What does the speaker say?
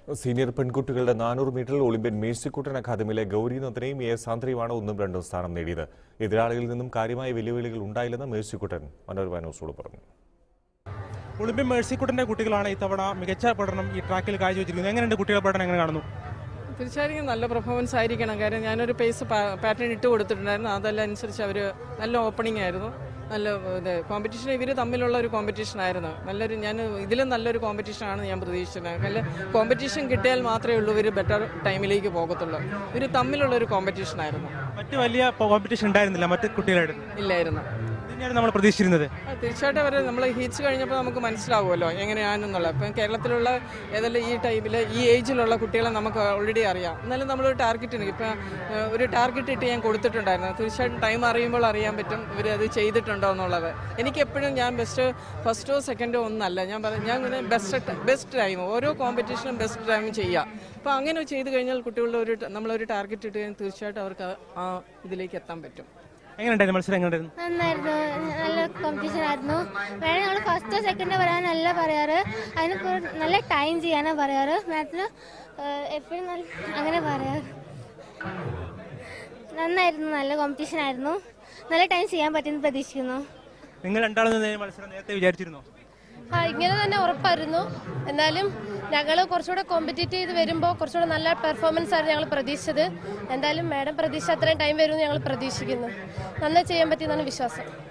senior പെൺകുട്ടികളുടെ നാനൂറ് മീറ്ററിൽ ഒളിമ്പ്യൻ മേഴ്സിക്കുട്ടൻ അക്കാദമിയിലെ ഗൗരി നന്ദനയും എ എസ് സാന്ദ്രയുമാണ് ഒന്നും രണ്ടും സ്ഥാനം നേടിയത് എതിരാളികളിൽ നിന്നും കാര്യമായ വെല്ലുവിളികൾ ഉണ്ടായില്ലെന്ന് മേഴ്സിക്കുട്ടൻ മനോരമ ന്യൂസോട് പറഞ്ഞു ഒളിമ്പ്യൻ മേഴ്സിക്കുട്ടന്റെ കുട്ടികളാണ് ഇത്തവണ മികച്ച പഠനം ഈ ട്രാക്കിൽ കാഴ്ചവെച്ചിരിക്കുന്നത് എങ്ങനെയുണ്ട് കുട്ടികളുടെ പഠനം എങ്ങനെ കാണുന്നു തീർച്ചയായും നല്ല പെർഫോമൻസ് ആയിരിക്കണം കാര്യം ഞാനൊരു പേസ് പാറ്റേൺ ഇട്ട് കൊടുത്തിട്ടുണ്ടായിരുന്നു അതെല്ലാം അനുസരിച്ച് അവർ നല്ല ഓപ്പണിംഗ് ആയിരുന്നു നല്ല ഇത് കോമ്പറ്റീഷൻ ഇവർ തമ്മിലുള്ള ഒരു കോമ്പറ്റീഷൻ ആയിരുന്നു നല്ലൊരു ഞാൻ ഇതിലും നല്ലൊരു കോമ്പറ്റീഷൻ ആണ് ഞാൻ പ്രതീക്ഷിച്ചത് നല്ല കോമ്പറ്റീഷൻ കിട്ടിയാൽ മാത്രമേ ഉള്ളൂ ഇവർ ബെറ്റർ ടൈമിലേക്ക് പോകത്തുള്ളൂ ഇവർ തമ്മിലുള്ള ഒരു കോമ്പറ്റീഷൻ ആയിരുന്നു മറ്റ് വലിയ കോമ്പറ്റീഷൻ ഉണ്ടായിരുന്നില്ല മറ്റ് കുട്ടികളായിട്ട് ഇല്ലായിരുന്നു ഇതിനെയാണ് നമ്മൾ പ്രതീക്ഷിച്ചിരുന്നത് ആ, തീർച്ചയായിട്ടും അവർ നമ്മൾ ഹീറ്റ്സ് കഴിഞ്ഞപ്പോൾ നമുക്ക് മനസ്സിലാവുമല്ലോ എങ്ങനെയാണെന്നുള്ളത് ഇപ്പം കേരളത്തിലുള്ള ഏതെല്ലാം ഈ ടൈമിൽ ഈ ഏജിലുള്ള കുട്ടികളെ നമുക്ക് ഓൾറെഡി അറിയാം എന്നാലും നമ്മളൊരു ടാർഗറ്റ് ഉണ്ട് ഇപ്പം ഏഹ്, ഒരു ടാർഗറ്റ് ഇട്ട് ഞാൻ കൊടുത്തിട്ടുണ്ടായിരുന്നു തീർച്ചയായിട്ടും ടൈം അറിയുമ്പോൾ അറിയാൻ പറ്റും ഇവർ അത് ചെയ്തിട്ടുണ്ടോ എന്നുള്ളത് എനിക്ക് എപ്പോഴും ഞാൻ ബെസ്റ്റ് ഫസ്റ്റോ സെക്കൻഡോ ഒന്നല്ല ഞാൻ പറയും ഞാൻ ഇങ്ങനെ ബെസ്റ്റ് ബെസ്റ്റ് ടൈം ഓരോ കോമ്പറ്റീഷനും ബെസ്റ്റ് ടൈം ചെയ്യാം അപ്പോൾ അങ്ങനെ ചെയ്ത് കഴിഞ്ഞാൽ കുട്ടികളുടെ ഒരു നമ്മളൊരു ടാർഗറ്റ് ഇട്ട് കഴിഞ്ഞാൽ തീർച്ചയായിട്ടും അവർക്ക് ആ ഇതിലേക്ക് എത്താൻ പറ്റും എങ്ങനെയുണ്ടായിരുന്നു മത്സരം എങ്ങനെയുണ്ടായിരുന്നു നന്നായിരുന്നു നല്ല കോമ്പറ്റീഷൻ ആയിരുന്നു വേണേൽ നമ്മൾ ഫസ്റ്റോ സെക്കൻഡോ പറയാനല്ല പറയാറ് അതിന് പു- നല്ല ടൈം ചെയ്യാനാണ് പറയാറ് മാത്സിന് എപ്പോഴും നല്ല അങ്ങനെ പറയാറ് നന്നായിരുന്നു നല്ല കോമ്പറ്റീഷൻ ആയിരുന്നു നല്ല ടൈം ചെയ്യാൻ പറ്റുമെന്ന് പ്രതീക്ഷിക്കുന്നു നിങ്ങൾ രണ്ടാളും നിന്ന് ഈ മത്സരം നേരത്തെ വിചാരിച്ചിരുന്നോ ആ ഇങ്ങനെ തന്നെ ഉറപ്പായിരുന്നു എന്നാലും ഞങ്ങൾ കുറച്ചുകൂടെ കോമ്പറ്റീറ്റ് ചെയ്ത് വരുമ്പോൾ കുറച്ചുകൂടെ നല്ല പെർഫോമൻസ് ആണ് ഞങ്ങൾ പ്രതീക്ഷിച്ചത് എന്തായാലും മാഡം പ്രതീക്ഷ അത്രയും ടൈം വരുമെന്ന് ഞങ്ങൾ പ്രതീക്ഷിക്കുന്നു നന്നായി ചെയ്യാൻ പറ്റിയെന്നാണ് വിശ്വാസം